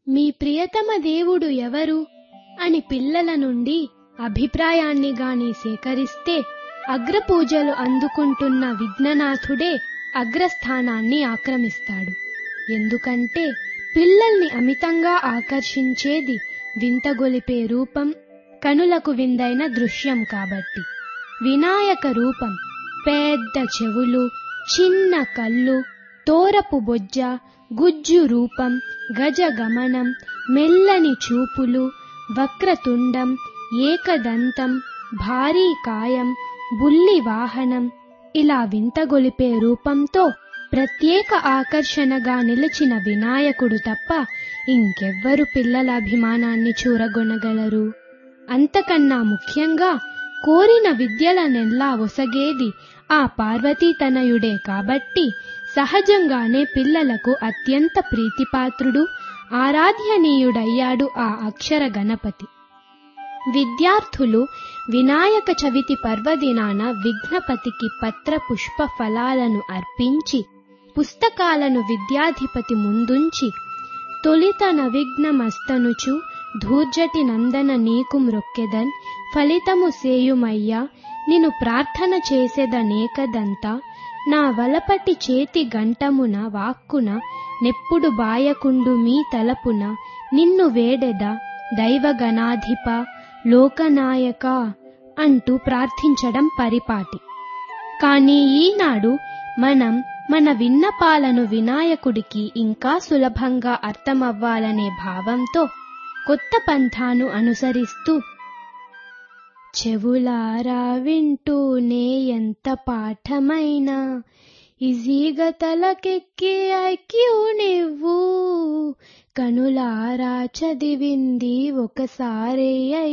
మీ ప్రియతమ దేవుడు ఎవరు అని పిల్లల నుండి అభిప్రాయాన్ని గాని సేకరిస్తే అగ్రపూజలు అందుకుంటున్న విఘ్ననాథుడే అగ్రస్థానాన్ని ఆక్రమిస్తాడు ఎందుకంటే పిల్లల్ని అమితంగా ఆకర్షించేది వింతగొలిపే రూపం కనులకు విందైన దృశ్యం కాబట్టి వినాయక రూపం పెద్ద చెవులు చిన్న కళ్ళు తోరపు బొజ్జ గుజ్జు రూపం గజగమనం మెల్లని చూపులు వక్రతుండం ఏకదంతం భారీ కాయం బుల్లి వాహనం ఇలా వింతగొలిపే రూపంతో ప్రత్యేక ఆకర్షణగా నిలిచిన వినాయకుడు తప్ప ఇంకెవ్వరు పిల్లల అభిమానాన్ని చూరగొనగలరు అంతకన్నా ముఖ్యంగా కోరిన విద్యలనెల్లా ఒసగేది ఆ పార్వతీతనయుడే కాబట్టి సహజంగానే పిల్లలకు అత్యంత ప్రీతిపాత్రుడు ఆరాధ్యనీయుడయ్యాడు ఆ అక్షర గణపతి విద్యార్థులు వినాయక చవితి పర్వదినాన విఘ్నపతికి పత్ర పుష్ప ఫలాలను అర్పించి పుస్తకాలను విద్యాధిపతి ముందుంచి తొలిత నవిఘ్నమస్తనుచు ధూర్జటి నందన నీకు మ్రొక్కెదన్ ఫలితము సేయుమయ్యా నిను ప్రార్థన చేసెదనేకదంతా నా వలపటి చేతి గంటమున వాక్కున నెప్పుడు బాయకుండు మీ తలపున నిన్ను వేడెద దైవగణాధిప లోకనాయక అంటూ ప్రార్థించడం పరిపాటి కానీ ఈనాడు మనం మన విన్నపాలను వినాయకుడికి ఇంకా సులభంగా అర్థమవ్వాలనే భావంతో కొత్త పంథాను అనుసరిస్తూ చెవులారా వింటూనే ఎంత పాఠమైనా ఈజీగా తలకెక్కి ఐక్యూ నివ్వు కనులారా చదివింది ఒకసారే